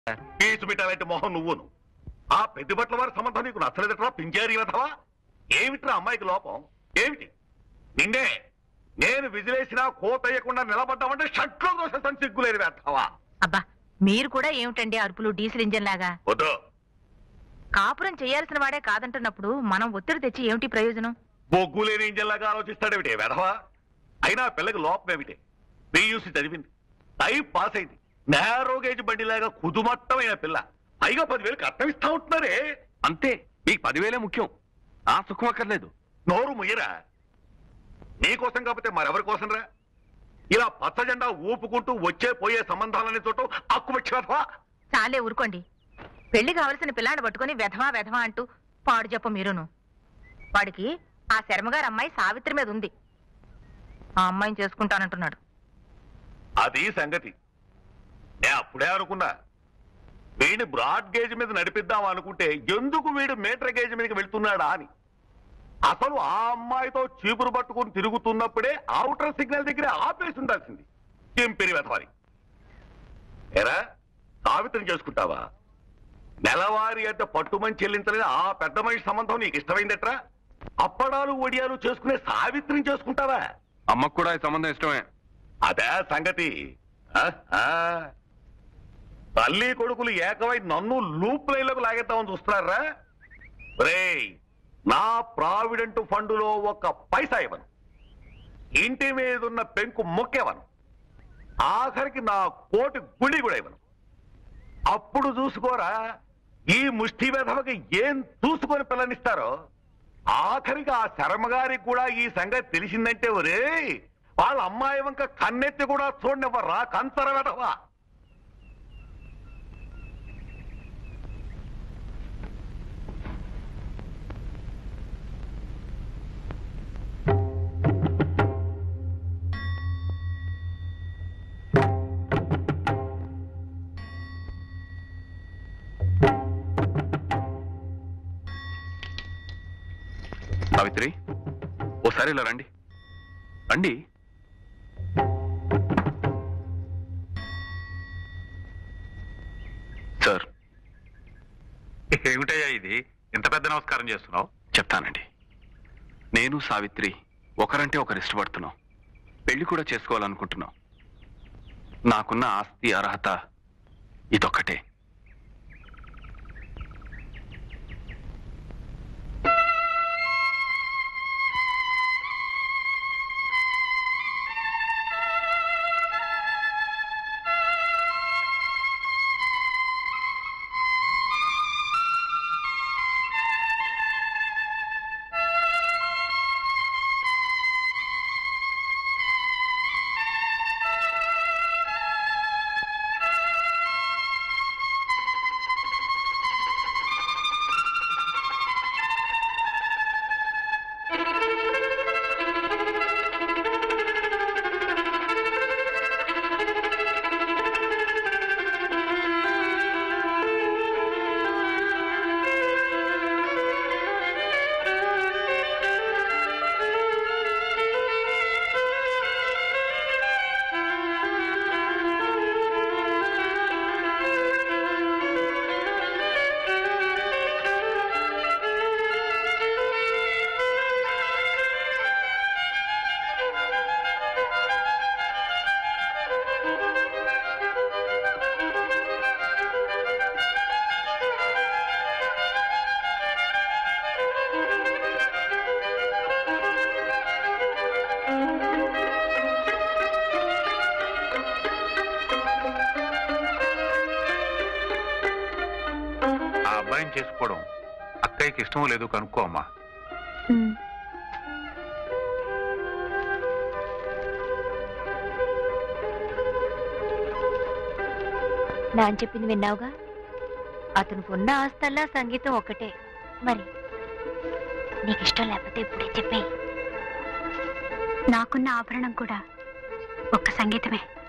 పీచు పెట్టాలంటే మొహం నువ్వును ఆ పెద్ద బట్ల వారి సంబంధం నీకు నచ్చలేదట్రా పింజారి వెధవా ఏమిట్రా అమ్మాయికి లోపం ఏమిటి నిన్నే నేను విజిలేసినా కోతయ్యకుండా నిలబడ్డామంటే షట్లో దోషం సిగ్గులేని వెధవా అబ్బా మీరు కూడా ఏమిటండి అరుపులు డీజిల్ ఇంజన్ లాగా వద్దు కాపురం చేయాల్సిన వాడే కాదంటున్నప్పుడు మనం ఒత్తిడి తెచ్చి ఏమిటి ప్రయోజనం బొగ్గు లేని ఇంజన్లాగా ఆలోచిస్తాడేమిటి వెధవా అయినా ఆ పిల్లకి లోపం ఏమిటి పియూసి చదివింది టైప్ పాస్ అయింది నేరో గేజ్ బండిలాగా కుదుమట్టమైన పిల్ల పైగా పదివేలు కట్టం ఇస్తా ఉంటున్నారే అంతే మీకు పదివేలే ముఖ్యం ఆ సుఖం అక్కర్లేదు నోరు ముయ్యరా నీకోసం కాకపోతే మరెవరి కోసం రా ఇలా పచ్చ జెండా ఊపుకుంటూ వచ్చే పోయే సంబంధాలని చూడటం అక్కువచ్చా చాలే ఊరుకోండి పెళ్లి కావలసిన పిల్లాన్ని పట్టుకొని వెధవా వెధవా అంటూ పాడు చెప్ప మీరును వాడికి ఆ శర్మగారు అమ్మాయి సావిత్రి మీద ఉంది ఆ అమ్మాయిని చేసుకుంటానంటున్నాడు అది సంగతి నేను అప్పుడే అనుకున్నా వీడిని బ్రాడ్ గేజ్ మీద నడిపిద్దాం అనుకుంటే ఎందుకు వీడు మీటర్ గేజ్ మీదకి వెళ్తున్నాడా అని అసలు ఆ అమ్మాయితో చీపురు పట్టుకుని తిరుగుతున్నప్పుడే అవుటర్ సిగ్నల్ దగ్గర ఆపేసి ఉండాల్సింది చింపిరి వెధవాలి ఎరా సావిత్రిని చేసుకుంటావా నెలవారి అంటే పట్టుమని చెల్లించలేని ఆ పెద్ద మనిషి సంబంధం నీకు ఇష్టమైందట్రా అప్పడాలు ఒడియాలు చేసుకునే సావిత్రిని చేసుకుంటావా అమ్మకు కూడా ఈ సంబంధం ఇష్టమే అదే సంగతి ఆ? ఆ. తల్లి కొడుకులు ఏకమై నన్ను లూప్ లైన్లోకి లాగేద్దామని చూస్తున్నారా రేయ్ నా ప్రావిడెంట్ ఫండులో ఒక పైసా ఇవ్వను ఇంటి మీద ఉన్న పెంకు మొక్కేవను ఆఖరికి నా కోటి గుడి కూడా ఇవ్వను అప్పుడు చూసుకోరా ఈ ముష్టి వెధవకి ఏం చూసుకొని పిల్లనిస్తారో ఆఖరికి ఆ శర్మగారికి కూడా ఈ సంగతి తెలిసిందంటే ఒరే వాళ్ళ అమ్మాయి వంక కన్నెత్తి కూడా చూడనివ్వరా కంచర వెధవా సావిత్రి ఓసారి ఇలా రండి రండి సార్ ఏమిటయ్యా ఇది ఇంత పెద్ద నమస్కారం చేస్తున్నావు చెప్తానండి నేను సావిత్రి ఒకరంటే ఒకరు ఇష్టపడుతున్నాం పెళ్లి కూడా చేసుకోవాలనుకుంటున్నాం నాకున్న ఆస్తి అర్హత ఇదొక్కటే ఆ అబ్బాయిని చేసుకోవడం అక్కయ్యకి ఇష్టమో లేదో కనుక్కో అమ్మా నాన్న చెప్పింది విన్నావుగా అతనికి ఉన్న ఆస్తల్లా సంగీతం ఒకటే మరి నీకు ఇష్టం లేకపోతే ఇప్పుడే చెప్పేయి నాకున్న ఆభరణం కూడా ఒక్క సంగీతమే